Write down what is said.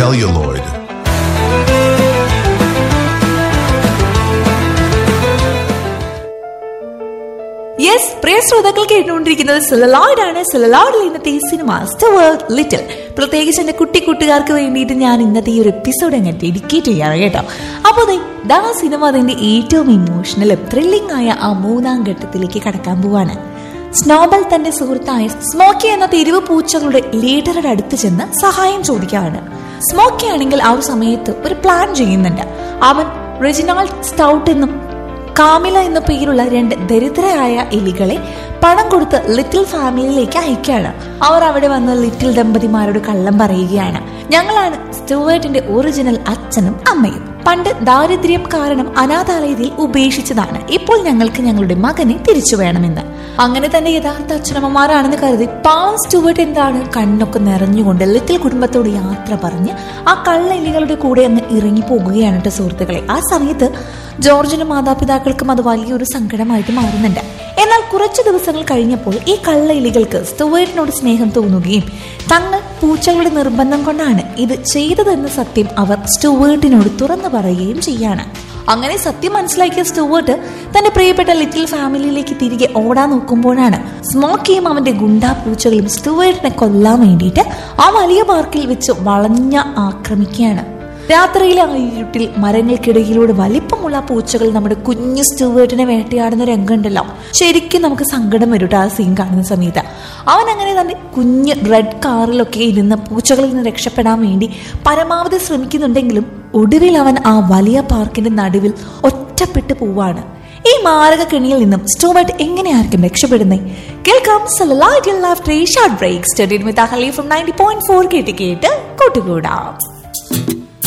celluloid. Yes പ്രിയ ശ്രോതാക്കൾ കേട്ടുകൊണ്ടിരിക്കുന്നത് സിലലോയിഡാണ് സിലലോയിഡിൽ ഇന്നത്തെ ഈ സിനിമ സ്റ്റുവേർട്ട് ലിറ്റിൽ പ്രത്യേകിച്ച് എന്റെ കുട്ടി കൂട്ടുകാർക്ക് വേണ്ടിയിട്ട് ഞാൻ ഇന്നത്തെ ഈ ഒരു എപ്പിസോഡ് അങ്ങനെ ഡെഡിക്കേറ്റ് ചെയ്യാറ് കേട്ടോ അപ്പോൾ ദേ, ദാ സിനിമ അതിന്റെ ഏറ്റവും ഇമോഷണലും ത്രില്ലിംഗ് ആയ ആ മൂന്നാം ഘട്ടത്തിലേക്ക് കടക്കാൻ പോവാണ് സ്നോബൽ തന്റെ സുഹൃത്തായ സ്മോക്കി എന്ന തെരുവ് പൂച്ചകളുടെ ലീഡറുടെ അടുത്ത് ചെന്ന് സഹായം ചോദിക്കുകയാണ് സ്മോക്കി ആണെങ്കിൽ ആ ഒരു സമയത്ത് ഒരു പ്ലാൻ ചെയ്യുന്നുണ്ട് അവൻ റെജിനാൾഡ് സ്റ്റൗട്ട് എന്നും കാമില എന്ന പേരുള്ള രണ്ട് ദരിദ്രരായ എലികളെ പണം കൊടുത്ത് ലിറ്റിൽ ഫാമിലിയിലേക്ക് അയക്കുകയാണ് അവർ അവിടെ വന്ന് ലിറ്റിൽ ദമ്പതിമാരോട് കള്ളം പറയുകയാണ് ഞങ്ങളാണ് സ്റ്റുവേർട്ടിന്റെ ഒറിജിനൽ അച്ഛനും അമ്മയും പണ്ട് ദാരിദ്ര്യം കാരണം അനാഥാലയത്തിൽ ഉപേക്ഷിച്ചതാണ് ഇപ്പോൾ ഞങ്ങൾക്ക് ഞങ്ങളുടെ മകനെ തിരിച്ചു വേണമെന്ന് അങ്ങനെ തന്നെ യഥാർത്ഥ അച്ഛനമ്മമാരാണെന്ന് കരുതി പാവം സ്റ്റുവേർട്ട് എന്താണ് കണ്ണൊക്കെ നിറഞ്ഞുകൊണ്ട് ലിറ്റിൽ കുടുംബത്തോട് യാത്ര പറഞ്ഞ് ആ കള്ള എലികളുടെ കൂടെ അങ്ങ് ഇറങ്ങി പോകുകയാണ് കേട്ടോ സുഹൃത്തുക്കളെ ആ സമയത്ത് ജോർജിനും മാതാപിതാക്കൾക്കും അത് വലിയൊരു സങ്കടമായിട്ട് മാറുന്നുണ്ട് എന്നാൽ കുറച്ച് ദിവസങ്ങൾ കഴിഞ്ഞപ്പോൾ ഈ കള്ള എലികൾക്ക് സ്റ്റുവേർട്ടിനോട് സ്നേഹം തോന്നുകയും തങ്ങൾ പൂച്ചകളുടെ നിർബന്ധം കൊണ്ടാണ് ഇത് ചെയ്തതെന്ന സത്യം അവർ സ്റ്റുവേർട്ടിനോട് തുറന്നു പറയുകയും ചെയ്യാണ് അങ്ങനെ സത്യം മനസ്സിലാക്കിയ സ്റ്റുവേർട്ട് തന്റെ പ്രിയപ്പെട്ട ലിറ്റിൽ ഫാമിലിയിലേക്ക് തിരികെ ഓടാൻ നോക്കുമ്പോഴാണ് സ്മോക്കിയും അവന്റെ ഗുണ്ടാ പൂച്ചകളും സ്റ്റുവേർട്ടിനെ കൊല്ലാൻ വേണ്ടിയിട്ട് ആ വലിയ പാർക്കിൽ വെച്ച് വളഞ്ഞ ആക്രമിക്കുകയാണ് രാത്രിയിലെ ആ ഇരുട്ടിൽ മരങ്ങൾക്കിടയിലൂടെ വലിപ്പമുള്ള ആ പൂച്ചകൾ നമ്മുടെ കുഞ്ഞു സ്റ്റൂവേർട്ടിനെ വേട്ടയാടുന്ന രംഗമുണ്ടല്ലോ ശരിക്കും നമുക്ക് സങ്കടം വരും ട്ടോ ആ സീൻ കാണുന്ന സമയത്ത് അവൻ അങ്ങനെ തന്നെ കുഞ്ഞ് റെഡ് കാറിലൊക്കെ ഇരുന്ന് പൂച്ചകളിൽ നിന്ന് രക്ഷപ്പെടാൻ വേണ്ടി പരമാവധി ശ്രമിക്കുന്നുണ്ടെങ്കിലും ഒടുവിൽ അവൻ ആ വലിയ പാർക്കിന്റെ നടുവിൽ ഒറ്റപ്പെട്ടു പോവാണ് ഈ മാരക കെണിയിൽ നിന്നും സ്റ്റൂവർട്ട് എങ്ങനെയായിരിക്കും രക്ഷപ്പെടുന്നത് കേൾക്കാം short break study with Ahali from ninety point four കേട്ട് കേട്ട് കൂട്ടുകൂടാം